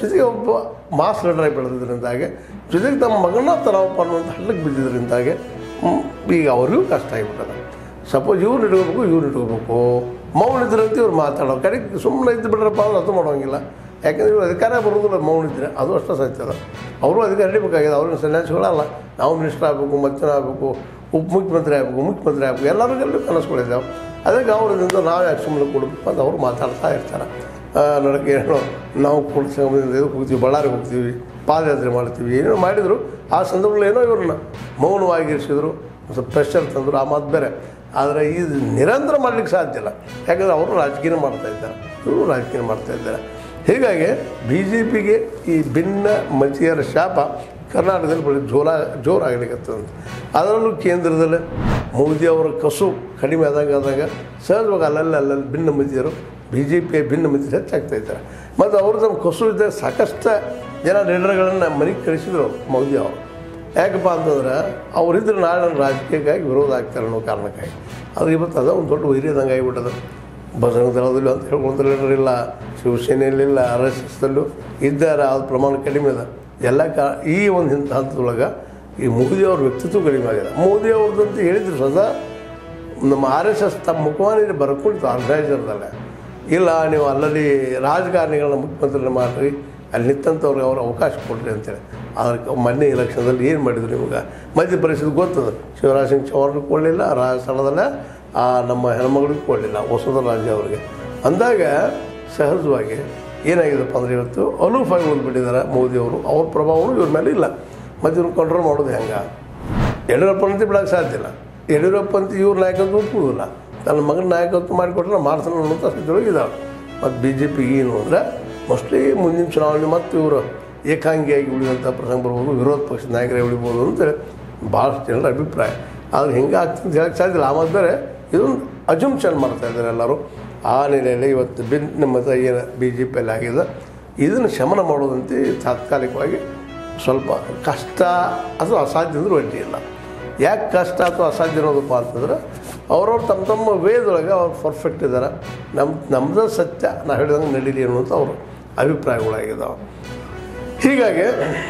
ಜೊತೆಗೆ ಒಬ್ಬ ಮಾಸ್ ಲೀಡರಾಗಿ ಬೆಳೆದಿದ್ದರಿಂದಾಗೆ ಜೊತೆಗೆ ತಮ್ಮ ಮಗನ ತರವಪ್ಪ ಅನ್ನುವಂಥ ಹಳ್ಳಕ್ಕೆ ಬಿದ್ದಿದ್ದರಿಂದಾಗೆ ಹ್ಮ್, ಈಗ ಅವ್ರಿಗೂ ಕಷ್ಟ ಆಗಿಬಿಟ್ಟದ ಸಪೋಸ್ ಇವ್ರು ಇಟ್ಕೋಬೇಕು ಇವ್ರು ಇಟ್ಕೋಬೇಕು ಮೌನ ಇದ್ರಂತೆ ಇವ್ರು ಮಾತಾಡೋರು ಕಡೆಗೆ ಸುಮ್ಮನೆ ಇದ್ದು ಬಿಡ್ರಪ್ಪ ಅಂದ್ರೆ ಅದು ಮಾಡೋಂಗಿಲ್ಲ ಯಾಕಂದ್ರೆ ಇವ್ರು ಅಧಿಕಾರ ಬರೋದಿಲ್ಲ ಮೌನ ಇದ್ದರೆ ಅದು ಅಷ್ಟೇ ಸತ್ಯದ ಅವರು ಅಧಿಕಾರ ಹಿಡಿಬೇಕಾಗಿದೆ ಅವ್ರಿಗೆ ಸನ್ಯಾಸಿಗಳಲ್ಲ ನಾವು ಮಿನಿಸ್ಟರ್ ಆಗಬೇಕು ಮಂತ್ರಿ ಆಗಬೇಕು ಉಪಮುಖ್ಯಮಂತ್ರಿ ಆಗಬೇಕು ಮುಖ್ಯಮಂತ್ರಿ ಆಗಬೇಕು ಎಲ್ಲರಿಗೆಲ್ಲೂ ಕನಸುಗಳಿದ್ದಾವೆ ಅದಕ್ಕೆ ಅವರಿಂದ ನಾವು ಯಾಕೆ ಸುಮ್ಮನೆ ಕೊಡಬೇಕು ಅಂತ ಅವ್ರು ಮಾತಾಡ್ತಾ ಇರ್ತಾರೆ ನಡಕ್ಕೆ ಏನೋ ನಾವು ಕೂಡ ಸಂಗಮದಿಂದ ಇದಕ್ಕೆ ಹೋಗ್ತೀವಿ ಬಳ್ಳಾರಿಗೆ ಹೋಗ್ತೀವಿ ಪಾದಯಾತ್ರೆ ಮಾಡ್ತೀವಿ ಏನೋ ಮಾಡಿದರು ಆ ಸಂದರ್ಭದಲ್ಲಿ ಏನೋ ಇವ್ರನ್ನ ಮೌನವಾಗಿರಿಸಿದ್ರು ಸ್ವಲ್ಪ ಪ್ರೆಷರ್ ತಂದರು ಆ ಮಾತು ಬೇರೆ ಆದರೆ ಇದು ನಿರಂತರ ಮಾಡಲಿಕ್ಕೆ ಸಾಧ್ಯ ಇಲ್ಲ ಯಾಕಂದರೆ ಅವರು ರಾಜಕೀಯ ಮಾಡ್ತಾ ಇದ್ದಾರೆ ಇವರು ರಾಜಕೀಯ ಮಾಡ್ತಾ ಇದ್ದಾರೆ ಹೀಗಾಗಿ ಬಿ ಜೆ ಪಿಗೆ ಈ ಭಿನ್ನ ಮತೀಯರ ಶಾಪ ಕರ್ನಾಟಕದಲ್ಲಿ ಬಳಿ ಜೋರ ಜೋರಾಗಲಿಕ್ಕತ್ತದಂತ ಅದರಲ್ಲೂ ಕೇಂದ್ರದಲ್ಲಿ ಮೋದಿ ಅವರ ಕಸು ಕಡಿಮೆ ಆದಂಗೆ ಆದಾಗ ಸಹಜವಾಗಿ ಅಲ್ಲಲ್ಲಿ ಅಲ್ಲಲ್ಲಿ ಭಿನ್ನ ಮತೀಯರು ಬಿ ಜೆ ಪಿಯ ಭಿನ್ನ ಮತೀಯರು ಹೆಚ್ಚಾಗ್ತಾ ಇದ್ದಾರೆ ಮತ್ತು ಅವರು ನಮ್ಮ ಕಸು ಇದ್ದಾಗ ಸಾಕಷ್ಟು ಜನ ಲೀಡರ್ಗಳನ್ನು ಮನೆಗೆ ಕಳಿಸಿದ್ರು ಮೋದಿ ಅವರು ಯಾಕಪ್ಪ ಅಂತಂದ್ರೆ ಅವರಿದ್ರೆ ನಾಳೆ ನನ್ನ ರಾಜಕೀಯಕ್ಕಾಗಿ ವಿರೋಧ ಆಗ್ತಾರೆ ಅನ್ನೋ ಕಾರಣಕ್ಕಾಗಿ ಅದು ಇವತ್ತು ಅದ ಒಂದು ದೊಡ್ಡ ವೈರ್ಯದಂಗೆ ಆಗಿಬಿಟ್ಟದ ಬಜರಂಗ ದಳದಲ್ಲೂ ಅಂತ ಹೇಳ್ಕೊಂತ ಲೀಡರ್ ಇಲ್ಲ ಶಿವಸೇನೆಯಲ್ಲಿಲ್ಲ ಆರ್ ಎಸ್ ಎಸ್ದಲ್ಲೂ ಇದ್ದಾರೆ ಅದು ಪ್ರಮಾಣ ಕಡಿಮೆ ಅದ ಎಲ್ಲ ಕಾ ಈ ಒಂದು ಹಿಂತ ಹಂತದೊಳಗೆ ಈ ಮೋದಿ ಅವ್ರ ವ್ಯಕ್ತಿತ್ವ ಕಡಿಮೆ ಆಗಿದೆ ಮೋದಿ ಅವ್ರದ್ದಂತ ಹೇಳಿದ್ರು ಸದಾ ನಮ್ಮ ಆರ್ ಎಸ್ ಎಸ್ ತಮ್ಮ ಮುಖವಾಣಿಯಲ್ಲಿ ಬರ್ಕೊಂಡಿತ್ತು ಆರ್ಗನೈಸರ್ದಲ್ಲೇ ಇಲ್ಲ ನೀವು ಅಲ್ಲಲ್ಲಿ ರಾಜಕಾರಣಿಗಳನ್ನ ಮುಖ್ಯಮಂತ್ರಿನ ಮಾಡಿರಿ ಅಲ್ಲಿ ನಿಂತಂಥವ್ರಿಗೆ ಅವ್ರು ಅವಕಾಶ ಕೊಡ್ರಿ ಅಂತೇಳಿ ಅದಕ್ಕೆ ಮೊನ್ನೆ ಎಲೆಕ್ಷನ್ದಲ್ಲಿ ಏನು ಮಾಡಿದ್ರು ನಿಮ್ಗೆ ಮಧ್ಯಪ್ರದೇಶದ ಗೊತ್ತದ ಶಿವರಾಜ್ ಸಿಂಗ್ ಚೌಹಾಣ್ಗೆ ಕೊಡಲಿಲ್ಲ ರಾಜಸ್ಥಾನದಲ್ಲೇ ಆ ನಮ್ಮ ಹೆಣ್ಮಗಳಿಗೆ ಕೊಡಲಿಲ್ಲ ವಸುಂಧರಾ ರಾಜೆ ಅವರಿಗೆ ಅಂದಾಗ ಸಹಜವಾಗಿ ಏನಾಗಿದೆಪ್ಪ ಅಂದರೆ ಇವತ್ತು ಅಲೂಫಾಗಿ ಉಳಿದ್ಬಿಟ್ಟಿದ್ದಾರೆ ಮೋದಿಯವರು ಅವ್ರ ಪ್ರಭಾವನು ಇವ್ರ ಮೇಲೆ ಇಲ್ಲ ಮತ್ತು ಇವ್ರು ಕಂಟ್ರೋಲ್ ಮಾಡೋದು ಹೆಂಗೆ ಯಡಿಯೂರಪ್ಪನಂತೆ ಬಿಡೋಕ್ಕೆ ಸಾಧ್ಯ ಇಲ್ಲ ಯಡಿಯೂರಪ್ಪ ಅಂತ ಇವ್ರ ನಾಯಕತ್ವ ಒಪ್ಪುವುದಿಲ್ಲ ತನ್ನ ಮಗನ ನಾಯಕತ್ವ ಮಾಡಿಕೊಟ್ರೆ ಮಾಡ್ತಾನೆ ಅನ್ನೋಂಥ ಸ್ಥಿತಿಯೊಳಗೆ ಇದ್ದಾವೆ ಮತ್ತು ಬಿ ಜೆ ಪಿಗೆ ಏನು ಅಂದರೆ ಮೋಸ್ಟ್ಲಿ ಮುಂದಿನ ಚುನಾವಣೆ ಮತ್ತು ಇವರು ಏಕಾಂಗಿಯಾಗಿ ಉಳಿಯುವಂಥ ಪ್ರಸಂಗ ಬರ್ಬೋದು ವಿರೋಧ ಪಕ್ಷದ ನಾಯಕರೇ ಉಳಿಬೋದು ಅಂತೇಳಿ ಭಾಳಷ್ಟು ಜನರ ಅಭಿಪ್ರಾಯ ಆದರೆ ಹಿಂಗೆ ಆಗ್ತದೆ ಅಂತ ಹೇಳಕ್ಕೆ ಸಾಧ್ಯ ಇಲ್ಲ ಆ ಮಾತು ಬೇರೆ ಇದೊಂದು ಅಜುಮ್ಷನ್ ಮಾಡ್ತಾ ಇದ್ದಾರೆ ಎಲ್ಲರೂ ಆ ನೆಲೆಯಲ್ಲಿ ಇವತ್ತು ಭಿನ್ನ ಮತ ಏನು ಬಿ ಜೆ ಪಿಯಲ್ಲಿ ಆಗಿದೆ ಇದನ್ನು ಶಮನ ಮಾಡೋದಂತೆ ತಾತ್ಕಾಲಿಕವಾಗಿ ಸ್ವಲ್ಪ ಕಷ್ಟ ಅಥವಾ ಅಸಾಧ್ಯ ಅಂದ್ರೆ ಅಡ್ಡಿ ಇಲ್ಲ ಯಾಕೆ ಕಷ್ಟ ಅಥವಾ ಅಸಾಧ್ಯ ಅನ್ನೋದಪ್ಪ ಅಂತಂದ್ರೆ ಅವ್ರವ್ರು ತಮ್ಮ ತಮ್ಮ ವೇದೊಳಗೆ ಅವ್ರು ಪರ್ಫೆಕ್ಟ್ ಇದ್ದಾರೆ ನಮ್ಮ ನಮ್ಮದು ಸತ್ಯ ನಾವು ಹೇಳಿದಂಗೆ ನಡೀಲಿ ಅನ್ನುವಂಥ ಅವರು ಅಭಿಪ್ರಾಯಗಳಾಗಿದ್ದಾವೆ ಹೀಗಾಗಿ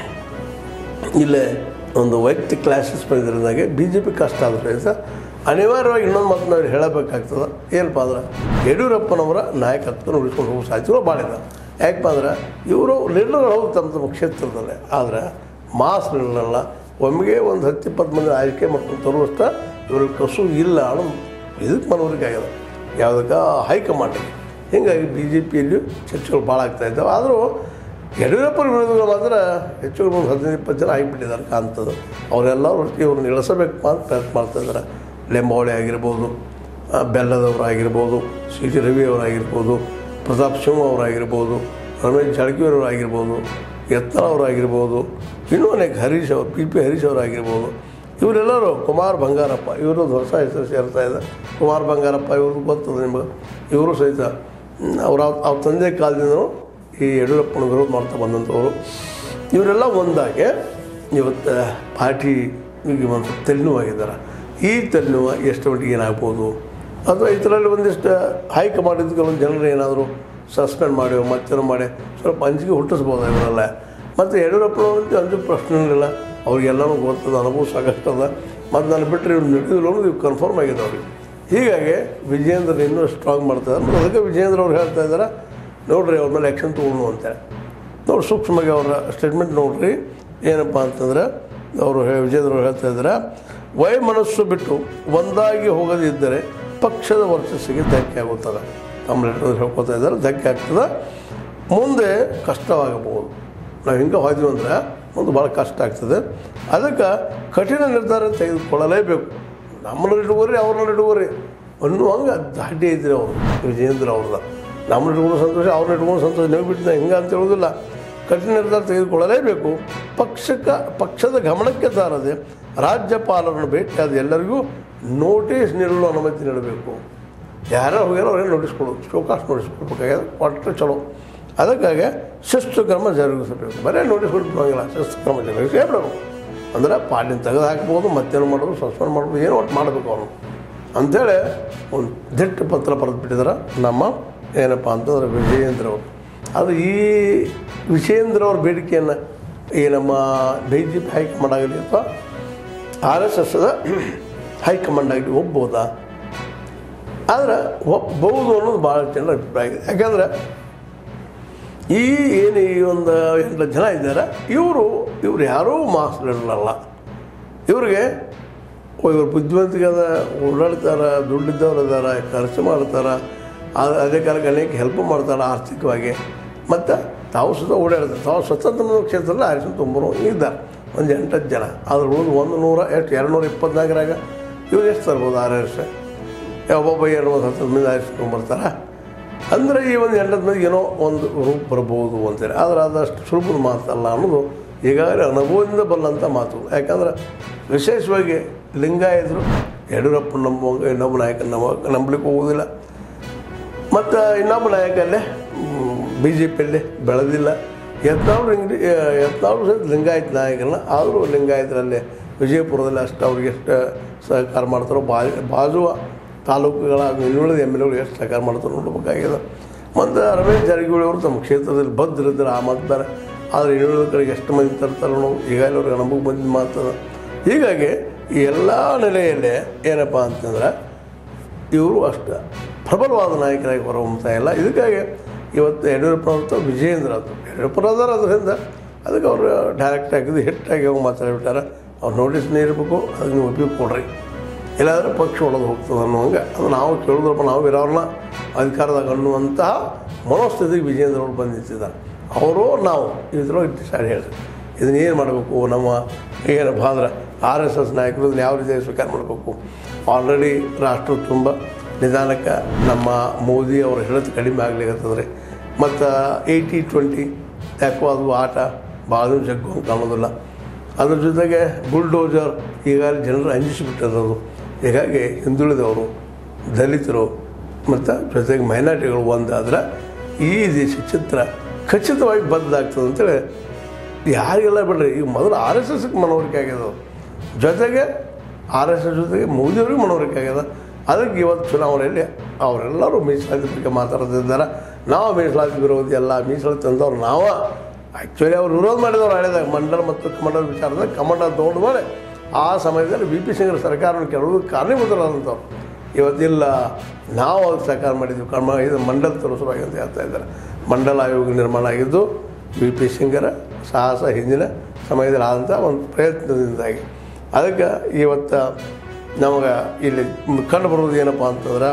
ಇಲ್ಲೇ ಒಂದು ವೈಯಕ್ತಿಕ ಕ್ಲಾಸಸ್ ಬಂದಿರೋದಾಗೆ ಬಿ ಜೆ ಪಿ ಕಷ್ಟ ಆದ್ರಿಂದ ಅನಿವಾರ್ಯವಾಗಿ ಇನ್ನೊಂದು ಮಾತು ನಾವು ಹೇಳಬೇಕಾಗ್ತದೆ ಏನಪ್ಪ ಅಂದ್ರೆ ಯಡಿಯೂರಪ್ಪನವರ ನಾಯಕತ್ವನ ಉಳಿಸ್ಕೊಂಡು ಹೋಗೋ ಸಾಧ್ಯತೆಗಳು ಭಾಳ ಇದ್ದಾವೆ ಯಾಕಪ್ಪ ಅಂದ್ರೆ ಇವರು ಲೀಡರ್ಗಳು ಹೌದು ತಮ್ಮ ತಮ್ಮ ಕ್ಷೇತ್ರದಲ್ಲೇ ಆದರೆ ಮಾಸ್ ಲೀಡರ್ನಲ್ಲ ಒಮ್ಮೆಗೆ ಒಂದು ಹತ್ತು ಇಪ್ಪತ್ತು ಮಂದಿ ಆಯ್ಕೆ ಮಾಡ್ಕೊಂಡು ತರುವಷ್ಟ ಇವ್ರಿಗೆ ಕಸು ಇಲ್ಲ ಅನ್ನೋ ಇದಕ್ಕೆ ಮನವರಿಕೆ ಆಗ್ಯದ ಯಾವುದಕ್ಕೆ ಹೈಕಮಾಂಡಿಗೆ ಹೀಗಾಗಿ ಬಿ ಜೆ ಪಿಯಲ್ಲಿ ಚರ್ಚೆಗಳು ಭಾಳ ಆಗ್ತಾ ಇದ್ದಾವೆ ಆದರೂ ಯಡಿಯೂರಪ್ಪನ ವಿರೋಧಿಗಳು ಮಾತ್ರ ಹೆಚ್ಚು ಕಡಿಮೆ ಒಂದು ಹದಿನೈದು ಇಪ್ಪತ್ತು ಜನ ಆಗಿಬಿಟ್ಟಿದ್ದಾರೆ ಕಾಣ್ತದೆ ಅವರೆಲ್ಲರೂ ಒಟ್ಟಿಗೆ ಇವ್ರನ್ನ ಇಳಿಸಬೇಕು ಅಂತ ಪ್ರಯತ್ನ ಮಾಡ್ತಾ ಇದ್ದಾರೆ ಲೆಂಬಾವಳಿ ಆಗಿರ್ಬೋದು ಆ, ಬೆಲ್ಲದವರು ಆಗಿರ್ಬೋದು ಸಿ ಟಿ ರವಿ ಅವರಾಗಿರ್ಬೋದು ಪ್ರತಾಪ್ ಸಿಂಹ ಅವರಾಗಿರ್ಬೋದು ರಮೇಶ್ ಜಾರಕಿಹೊಳಿ ಅವರಾಗಿರ್ಬೋದು ಯತ್ನಾಳ್ ಅವರಾಗಿರ್ಬೋದು ಇನ್ನೂ ಅನೇಕ ಹರೀಶ್ ಅವರು ಪಿ ಪಿ ಹರೀಶ್ ಅವರಾಗಿರ್ಬೋದು ಇವರೆಲ್ಲರೂ ಕುಮಾರ್ ಬಂಗಾರಪ್ಪ ಇವರು ಹೊಸ ಹೆಸರು ಸೇರ್ತಾ ಇದೆ ಕುಮಾರ್ ಬಂಗಾರಪ್ಪ ಇವ್ರದ್ದು ಗೊತ್ತದ ನಿಮಗೆ ಇವರು ಸಹಿತ ಹ್ಮ್, ಅವ್ರ ಅವ್ರ ತಂದೆ ಕಾಲದಿಂದಲೂ ಈ ಯಡಿಯೂರಪ್ಪನ ವಿರೋಧ ಮಾಡ್ತಾ ಬಂದಂಥವರು ಇವರೆಲ್ಲ ಒಂದಾಗಿ ಇವತ್ತು ಪಾರ್ಟಿ ಈಗ ಒಂದು ತಲೆನೋವಾಗಿದ್ದಾರೆ ಈ ತಲೆನೋವು ಎಷ್ಟು ಮಟ್ಟಿಗೆ ಏನಾಗ್ಬೋದು ಅಥವಾ ಇದರಲ್ಲಿ ಒಂದಿಷ್ಟು ಹೈಕಮಾಂಡ್ ಕೆಲವೊಂದು ಜನರು ಏನಾದರೂ ಸಸ್ಪೆಂಡ್ ಮಾಡಿ ಮತ್ತೇನೋ ಮಾಡಿ ಸ್ವಲ್ಪ ಅಂಜಿಕೆ ಹುಟ್ಟಿಸ್ಬೋದು ಇವರೆಲ್ಲ ಮತ್ತು ಯಡಿಯೂರಪ್ಪನವ್ರಂತೂ ಅಂಜು ಪ್ರಶ್ನೆಗಳಿಲ್ಲ ಅವ್ರಿಗೆಲ್ಲನೂ ಗೊತ್ತದ ಅನುಭವ ಸಾಕಷ್ಟದ ಮತ್ತು ನಾನು ಬಿಟ್ಟರೆ ಇವ್ರು ನಡೆದಿಲ್ಲ ಅನ್ನೋದು ಇವು ಕನ್ಫರ್ಮ್ ಆಗಿದೆ ಅವ್ರಿಗೆ ಹೀಗಾಗಿ ವಿಜೇಂದ್ರ ಇನ್ನೂ ಸ್ಟ್ರಾಂಗ್ ಮಾಡ್ತಾರೆ ಮತ್ತು ಅದಕ್ಕೆ ವಿಜೇಂದ್ರ ಅವ್ರು ಹೇಳ್ತಾ ಇದ್ದಾರೆ ನೋಡ್ರಿ ಅವ್ರ ಮೇಲೆ ಆ್ಯಕ್ಷನ್ ತೊಗೊಂಡು ಅಂತೇಳಿ ನೋಡಿ ಸೂಕ್ಷ್ಮವಾಗಿ ಅವರ ಸ್ಟೇಟ್ಮೆಂಟ್ ನೋಡ್ರಿ ಏನಪ್ಪ ಅಂತಂದ್ರೆ ಅವರು ಹೇ- ವಿಜೇಂದ್ರ ಅವರು ಹೇಳ್ತಾ ಇದ್ದಾರೆ ವೈಮನಸ್ಸು ಬಿಟ್ಟು ಒಂದಾಗಿ ಹೋಗದಿದ್ದರೆ ಪಕ್ಷದ ವರ್ಚಸ್ಸಿಗೆ ಧಕ್ಕೆ ಆಗುತ್ತದೆ ತಮ್ಮ ಲೆಟರ್ ಹೇಳ್ಕೊತಾ ಇದ್ದಾರೆ ಧಕ್ಕೆ ಆಗ್ತದೆ ಮುಂದೆ ಕಷ್ಟವಾಗಬಹುದು ನಾವು ಹಿಂಗೆ ಹೋದ್ವಿ ಅಂದ್ರೆ ಮುಂದೆ ಭಾಳ ಕಷ್ಟ ಆಗ್ತದೆ ಅದಕ್ಕೆ ಕಠಿಣ ನಿರ್ಧಾರ ತೆಗೆದುಕೊಳ್ಳಲೇಬೇಕು ನಮ್ಮನ್ನ ಇಟ್ಕೋರಿ ಅವ್ರನ್ನ ಇಟ್ಕೋರಿ ಅನ್ನುವಂಗೆ ದಾಟಿ ಇದ್ರಿ ಅವರು ವಿಜೇಂದ್ರ ಅವ್ರದ್ದು ನಮ್ಮನ್ನ ಇಟ್ಕೊಂಡು ಸಂತೋಷ ಅವ್ರನ್ನ ಇಟ್ಕೊಂಡು ಸಂತೋಷ ನೀವು ಬಿಟ್ಟು ಹಿಂಗೆ ಅಂತ ಹೇಳೋದಿಲ್ಲ ಕಠಿಣ ನಿರ್ಧಾರ ತೆಗೆದುಕೊಳ್ಳಲೇಬೇಕು ಪಕ್ಷಕ್ಕೆ ಪಕ್ಷದ ಗಮನಕ್ಕೆ ತಾರದೆ ರಾಜ್ಯಪಾಲರನ್ನು ಭೇಟಿಯಾದ ಎಲ್ಲರಿಗೂ ನೋಟಿಸ್ ನೀಡಲು ಅನುಮತಿ ನೀಡಬೇಕು ಯಾರೋ ಹೋಗ್ಯಾರೋ ಅವ್ರಿಗೆ ನೋಟಿಸ್ ಕೊಡೋದು ಶೋಕಾಸ್ ನೋಟಿಸ್ ಕೊಡ್ಬೇಕಾಗ್ಯದ ಕೊಟ್ಟರೆ ಚಲೋ ಅದಕ್ಕಾಗಿ ಶಿಸ್ತು ಕ್ರಮ ಜರುಗಿಸಬೇಕು ಬರೀ ನೋಟಿಸ್ ಕೊಡ್ಬಿಡೋಂಗಿಲ್ಲ ಶಿಸ್ತು ಕ್ರಮ ಜರುಗಿಸಿ ಹೇಳ್ಬೇಕು ಅಂದ್ರೆ ಪಾಲಿನ ತೆಗೆದು ಹಾಕ್ಬೋದು ಮತ್ತೇನು ಮಾಡೋದು ಸಸ್ಪೆಂಡ್ ಮಾಡ್ಬೋದು ಏನೋ ಒಟ್ಟು ಮಾಡಬೇಕು ಅವನು ಅಂಥೇಳಿ ಒಂದು ದಿಟ್ಟು ಪತ್ರ ಬರೆದು ಬಿಟ್ಟಿದ್ದಾರೆ ನಮ್ಮ ಏನಪ್ಪ ಅಂತಂದ್ರೆ ವಿಜಯೇಂದ್ರ ಅವರು ಅದು ಈ ವಿಷೇಂದ್ರ ಅವ್ರ ಬೇಡಿಕೆಯನ್ನು ಈ ನಮ್ಮ ಬಿ ಜೆ ಪಿ ಹೈಕಮಾಂಡ್ ಆಗಲಿ ಅಥವಾ ಆರ್ ಎಸ್ ಎಸ್ದ ಹೈಕಮಾಂಡ್ ಆಗಲಿ ಒಪ್ಬೋದಾ ಆದ್ರೆ ಒಪ್ಪಬಹುದು ಅನ್ನೋದು ಭಾಳ ಜನರ ಅಭಿಪ್ರಾಯ ಇದೆ ಯಾಕಂದ್ರೆ ಈ ಏನು ಈ ಒಂದು ಎಂಟು ಜನ ಇದ್ದಾರೆ ಇವರು ಇವರು ಯಾರೂ ಮಾಸ್ ಲೀಡರಲ್ಲ ಇವ್ರಿಗೆ ಓ, ಇವ್ರು ಬುದ್ಧಿವಂತಿಕೆ ಅದ ಓಡಾಡ್ತಾರೆ ದುಡ್ಡಿದ್ದವ್ರು ಇದ್ದಾರೆ ಖರ್ಚು ಮಾಡ್ತಾರೆ ಅದು ಅದೇ ಕಾಲಕ್ಕೆ ಅನೇಕ ಹೆಲ್ಪ್ ಮಾಡ್ತಾರೆ ಆರ್ಥಿಕವಾಗಿ ಮತ್ತು ತಾವು ಸುತ್ತ ಓಡಾಡ್ತಾರೆ ತಾವು ಸ್ವತಂತ್ರ ಕ್ಷೇತ್ರದಲ್ಲಿ ಆರಿಸಿ ತುಂಬರು ಇದ್ದಾರೆ ಒಂದು ಎಂಟತ್ತು ಜನ ಅದ್ರ ಉಳಿದು ಒಂದು ನೂರ ಎಷ್ಟು ಎರಡು ನೂರ ಇಪ್ಪತ್ನಾಲ್ಕರಾಗ ಇವ್ರು ಎಷ್ಟು ತರ್ಬೋದು ಆರ್ ಎಸ್ ಒಬ್ಬೊಬ್ಬ ಎರಡು ಒಂದು ಹತ್ತು ಮಂದಿ ಆರಿಸ್ಕೊಂಡ್ಬರ್ತಾರೆ ಅಂದರೆ ಈ ಒಂದು ಎಂಟತ್ತು ಮಂದಿ ಏನೋ ಒಂದು ರೂಪ ಬರ್ಬೋದು ಅಂತೇಳಿ ಆದರೆ ಅದಷ್ಟು ಸುಲಭದ ಮಾತಲ್ಲ ಅನ್ನೋದು ಈಗಾಗಲೇ ಅನುಭವದಿಂದ ಬಂದಂಥ ಮಾತು ಯಾಕಂದ್ರೆ ವಿಶೇಷವಾಗಿ ಲಿಂಗಾಯತರು ಯಡಿಯೂರಪ್ಪ ನಂಬುವಂಗೆ ಇನ್ನೊಬ್ಬ ನಾಯಕ ನಂಬ ನಂಬಲಿಕ್ಕೆ ಹೋಗೋದಿಲ್ಲ ಮತ್ತು ಇನ್ನೊಬ್ಬ ನಾಯಕಲ್ಲೇ ಬಿ ಜೆ ಪಿಯಲ್ಲಿ ಬೆಳೆದಿಲ್ಲ ಯತ್ನಾಳು ಇಂಗ್ಲಿ ಯತ್ನಾಳು ಸಹಿತ ಲಿಂಗಾಯತ ನಾಯಕರನ್ನ ಆದರೂ ಲಿಂಗಾಯತರಲ್ಲಿ ವಿಜಯಪುರದಲ್ಲಿ ಅಷ್ಟು ಅವ್ರಿಗೆ ಎಷ್ಟು ಸಹಕಾರ ಮಾಡ್ತಾರೋ ಬಾ ಬಾಜುವ ತಾಲೂಕುಗಳ ಇನ್ನುಳಿದ ಎಮ್ ಎಲ್ ಎಗಳು ಎಷ್ಟು ಸಹಕಾರ ಮಾಡ್ತಾರೋ ನೋಡ್ಬೇಕಾಗಿದೆ ಮತ್ತು ರಮೇಶ್ ಜಾರಕಿಹೊಳಿ ಅವರು ತಮ್ಮ ಕ್ಷೇತ್ರದಲ್ಲಿ ಭದ್ರಿದ್ದಾರೆ ಆ ಮಾತು ಬೇರೆ ಆದರೆ ಇನ್ನುಳಿದ ಕಡೆಗೆ ಎಷ್ಟು ಮಂದಿ ತರ್ತಾರೆ ಅನ್ನೋ ಈಗಾಗಲೇ ಅವ್ರಿಗೆ ನಮಗೆ ಬಂದು ಮಾತದ ಹೀಗಾಗಿ ಈ ಎಲ್ಲ ನೆಲೆಯಲ್ಲೇ ಏನಪ್ಪ ಅಂತಂದ್ರೆ ಇವರು ಅಷ್ಟು ಪ್ರಬಲವಾದ ನಾಯಕರಾಗಿ ಹೊರಹೊಮ್ತಾ ಇಲ್ಲ ಇದಕ್ಕಾಗಿ ಇವತ್ತು ಯಡಿಯೂರಪ್ಪನವ್ರ ವಿಜಯೇಂದ್ರ ಅದು ಯಡಿಯೂರಪ್ಪನದಾರ ಅದರಿಂದ ಅದಕ್ಕೆ ಅವರು ಡೈರೆಕ್ಟ್ ಆಗಿದ್ದು ಹಿಟ್ಟಾಗಿ ಹೋಗಿ ಮಾತಾಡಿಬಿಟ್ಟಾರೆ ಅವ್ರು ನೋಟಿಸ್ ನೀಡಬೇಕು ಅದಕ್ಕೆ ನೀವು ಒಪ್ಪಿಗೆ ಕೊಡ್ರಿ ಇಲ್ಲಾಂದ್ರೆ ಪಕ್ಷ ಒಳಗೆ ಹೋಗ್ತದೆ ಅನ್ನುವಂಗೆ ಅದು ನಾವು ಕೇಳಿದ್ರಪ್ಪ ನಾವು ಇರೋರನ್ನ ಅಧಿಕಾರದಾಗ ಅನ್ನುವಂತಹ ಮನೋಸ್ಥಿತಿಗೆ ವಿಜಯೇಂದ್ರ ಅವರು ಬಂದು ನಿಂತಿದ್ದಾರೆ ಅವರು ನಾವು ಇದ್ರೊಳಗೆ ಡಿಸೈಡ್ ಹೇಳ್ರಿ ಇದನ್ನ ಏನು ಮಾಡಬೇಕು ನಮ್ಮ ಏನಪ್ಪ ಅಂದ್ರೆ ಆರ್ ಎಸ್ ಎಸ್ ನಾಯಕರು ಇದನ್ನ ಯಾವ ರೀತಿಯಾಗಿ ಸ್ವೀಕಾರ ಮಾಡಬೇಕು ಆಲ್ರೆಡಿ ರಾಷ್ಟ್ರ ತುಂಬ ನಿಧಾನಕ್ಕೆ ನಮ್ಮ ಮೋದಿ ಅವರ ಹಿಡಿತ ಕಡಿಮೆ ಆಗ್ಲಿಕ್ಕತ್ತದ್ರಿ ಮತ್ತು ಏಯ್ಟಿ ಟ್ವೆಂಟಿ ಯಾಕೋ ಅದು ಆಟ ಭಾಳ ಜಗ್ಗು ಅಂತ ಕಾಣೋದಿಲ್ಲ ಅದ್ರ ಜೊತೆಗೆ ಬುಲ್ಡೋಜರ್ ಈಗಾಗಲೇ ಜನರು ಅಂಜಿಸಿಬಿಟ್ಟಿರೋದು ಹೀಗಾಗಿ ಹಿಂದುಳಿದವರು ದಲಿತರು ಮತ್ತು ಜೊತೆಗೆ ಮೈನಾರಿಟಿಗಳು ಒಂದಾದ್ರೆ ಈ ದೇಶ ಚಿತ್ರ ಖಚಿತವಾಗಿ ಬದಲಾಗ್ತದೆ ಅಂತೇಳಿ ಯಾರಿಗೆಲ್ಲ ಬಿಡ್ರಿ ಈಗ ಮೊದಲು ಆರ್ ಎಸ್ ಎಸ್ಗೆ ಮನವರಿಕೆ ಆಗ್ಯದ ಜೊತೆಗೆ ಆರ್ ಎಸ್ ಎಸ್ ಜೊತೆಗೆ ಮೋದಿಯವ್ರಿಗೆ ಮನವರಿಕೆ ಆಗ್ಯದ ಅದಕ್ಕೆ ಇವತ್ತು ಚುನಾವಣೆಯಲ್ಲಿ ಅವರೆಲ್ಲರೂ ಮೀಸಲಾತಿ ಬಗ್ಗೆ ಮಾತಾಡ್ತಿದ್ದಾರೆ ನಾವು ಮೀಸಲಾತಿ ವಿರೋಧಿ ಎಲ್ಲ ಮೀಸಲಾತಿ ತಂದವ್ರು ನಾವು ಆ್ಯಕ್ಚುಲಿ ಅವ್ರು ವಿರೋಧ ಮಾಡಿದವ್ರು ಹಳೆದಾಗ ಮಂಡಲ ಮತ್ತು ಕಮಂಡಲ ವಿಚಾರದಾಗ ಕಮಂಡಲ ತೊಗೊಂಡು ಮಾಡಿ ಆ ಸಮಯದಲ್ಲಿ ಬಿ ಪಿ ಸಿಂಗ್ರ ಸರ್ಕಾರವನ್ನು ಕೆಲವು ಕಾರಣೀಭೂತರಾದಂಥವ್ರು ಇವತ್ತಿಲ್ಲ ನಾವು ಅದಕ್ಕೆ ಸಹಕಾರ ಮಾಡಿದ್ವಿ ಕರ್ಮ ಇದು ಮಂಡಲ ತೋರಿಸುವಾಗಿ ಅಂತ ಹೇಳ್ತಾ ಇದ್ದಾರೆ ಮಂಡಲ ಆಯೋಗ ನಿರ್ಮಾಣ ಆಗಿದ್ದು ಬಿ ಪಿ ಸಿಂಗರ ಸಾಹಸ ಹಿಂದಿನ ಸಮಯದಲ್ಲಿ ಆದಂಥ ಒಂದು ಪ್ರಯತ್ನದಿಂದಾಗಿ ಅದಕ್ಕೆ ಇವತ್ತು ನಮಗೆ ಇಲ್ಲಿ ಕಂಡು ಬರೋದು ಏನಪ್ಪ ಅಂತಂದ್ರೆ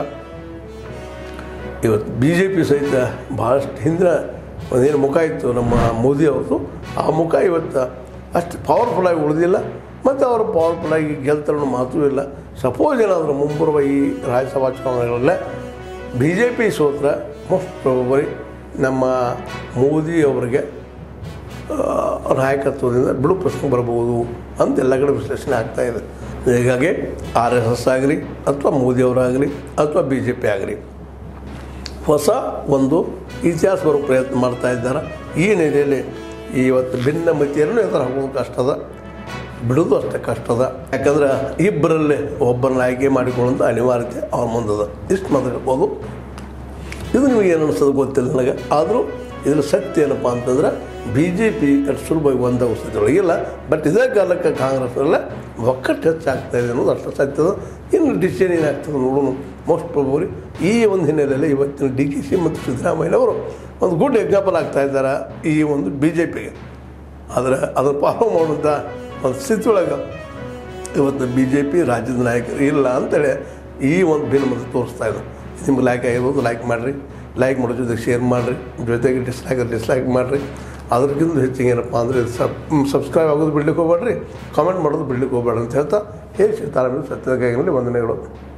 ಇವತ್ತು ಬಿ ಜೆ ಪಿ ಸಹಿತ ಭಾಳಷ್ಟು ಹಿಂದಿನ ಒಂದೇನು ಮುಖ ಇತ್ತು ನಮ್ಮ ಮೋದಿ ಅವ್ರದ್ದು ಆ ಮುಖ ಇವತ್ತು ಅಷ್ಟು ಪವರ್ಫುಲ್ಲಾಗಿ ಉಳಿದಿಲ್ಲ ಮತ್ತು ಅವರು ಪವರ್ಫುಲ್ಲಾಗಿ ಗೆಲ್ತಾರೋ ಅನ್ನೋ ಮಾತೂ ಇಲ್ಲ ಸಪೋಸ್ ಏನಾದರೂ ಮುಂಬರುವ ಈ ರಾಜ್ಯಸಭಾ ಚುನಾವಣೆಗಳಲ್ಲೇ ಬಿ ಜೆ ಪಿ ಸೋತ್ರ ಮೋಸ್ಟ್ ಪ್ರೊಬರಿ ನಮ್ಮ ಮೋದಿ ಅವರಿಗೆ ಆ, ನಾಯಕತ್ವದಿಂದ ಬಿಡು ಪ್ರಶ್ನೆ ಬರ್ಬೋದು ಅಂತ ಎಲ್ಲ ಕಡೆ ವಿಶ್ಲೇಷಣೆ ಆಗ್ತಾ ಇದೆ ಹೀಗಾಗಿ ಆರ್ ಎಸ್ ಎಸ್ ಆಗಲಿ ಅಥವಾ ಮೋದಿಯವರಾಗಲಿ ಅಥವಾ ಬಿ ಜೆ ಪಿ ಆಗಲಿ ಹೊಸ ಒಂದು ಇತಿಹಾಸ ಬರೋ ಪ್ರಯತ್ನ ಮಾಡ್ತಾ ಇದ್ದಾರೆ ಈ ನೆಲೆಯಲ್ಲಿ ಇವತ್ತು ಭಿನ್ನಮತಿಯನ್ನು ಎದುರು ಹಾಕೋದು ಕಷ್ಟದ ಬಿಡೋದು ಅಷ್ಟೇ ಕಷ್ಟದ ಯಾಕಂದ್ರೆ ಇಬ್ಬರಲ್ಲಿ ಒಬ್ಬರನ್ನ ಆಯ್ಕೆ ಮಾಡಿಕೊಳ್ಳುವಂಥ ಅನಿವಾರ್ಯತೆ ಅವ್ರ ಮುಂದದ ಇಷ್ಟು ಮಾತಾಡ್ಬೋದು ಇದು ನಿಮಗೆ ಏನು ಅನಿಸ್ತದೆ ಗೊತ್ತಿಲ್ಲ ನನಗೆ ಆದರೂ ಇದ್ರ ಸತ್ಯ ಏನಪ್ಪ ಅಂತಂದ್ರೆ ಬಿ ಜೆ ಪಿ ಅಷ್ಟು ಸುಲಭವಾಗಿ ಒಂದಾಗೋ ಸ್ಥಿತಿಯೊಳಗಿಲ್ಲ ಬಟ್ ಇದೇ ಕಾಲಕ್ಕೆ ಕಾಂಗ್ರೆಸ್ನಲ್ಲೇ ಒಕ್ಕಟ್ಟು ಹೆಚ್ಚಾಗ್ತಾ ಇದೆ ಅನ್ನೋದು ಅಷ್ಟು ಸತ್ಯದ ಇನ್ನು ಡಿಸಿಷನ್ ಏನಾಗ್ತದೆ ನೋಡೋಣ ಮೋಸ್ಟ್ ಪ್ರೊಬರಿ ಈ ಒಂದು ಹಿನ್ನೆಲೆಯಲ್ಲಿ ಇವತ್ತಿನ ಡಿ ಕೆ ಸಿ ಮತ್ತು ಸಿದ್ದರಾಮಯ್ಯನವರು ಒಂದು ಗುಡ್ ಎಕ್ಸಾಂಪಲ್ ಆಗ್ತಾ ಇದ್ದಾರೆ ಈ ಒಂದು ಬಿ ಜೆ ಪಿಗೆ ಆದರೆ ಅದನ್ನು ಫಾಲೋ ಮಾಡುವಂಥ ಒಂದು ಸ್ಥಿತಿ ಒಳಗೆ ಇವತ್ತು ಬಿ ಜೆ ಪಿ ರಾಜ್ಯದ ನಾಯಕರು ಇಲ್ಲ ಅಂತೇಳಿ ಈ ಒಂದು ಭಿನ್ನಮತ ತೋರಿಸ್ತಾ ಇದೆ ನಿಮ್ಗೆ ಲೈಕ್ ಆಗಿರ್ಬೋದು ಲೈಕ್ ಮಾಡಿರಿ ಲೈಕ್ ಮಾಡೋ ಜೊತೆಗೆ ಶೇರ್ ಮಾಡಿರಿ ಜೊತೆಗೆ ಡಿಸ್ಲೈಕ್ ಡಿಸ್ಲೈಕ್ ಮಾಡಿರಿ ಅದ್ರಕ್ಕಿಂತ ಹೆಚ್ಚಿಗೆ ಏನಪ್ಪ ಅಂದರೆ ಸಬ್ ಸಬ್ಸ್ಕ್ರೈಬ್ ಆಗೋದು ಬಿಡ್ಲಿಕ್ಕೆ ಹೋಗ್ಬೇಡ್ರಿ ಕಾಮೆಂಟ್ ಮಾಡೋದು ಬಿಡ್ಲಿಕ್ಕೆ ಹೋಗ್ಬೇಡ್ರಿ ಅಂತ ಹೇಳ್ತಾ ಹೇಳಿ ಸೀತಾರಾಮನ್ ಸತ್ಯದ ಕೈಗಳಲ್ಲಿ ವಂದನೆಗಳು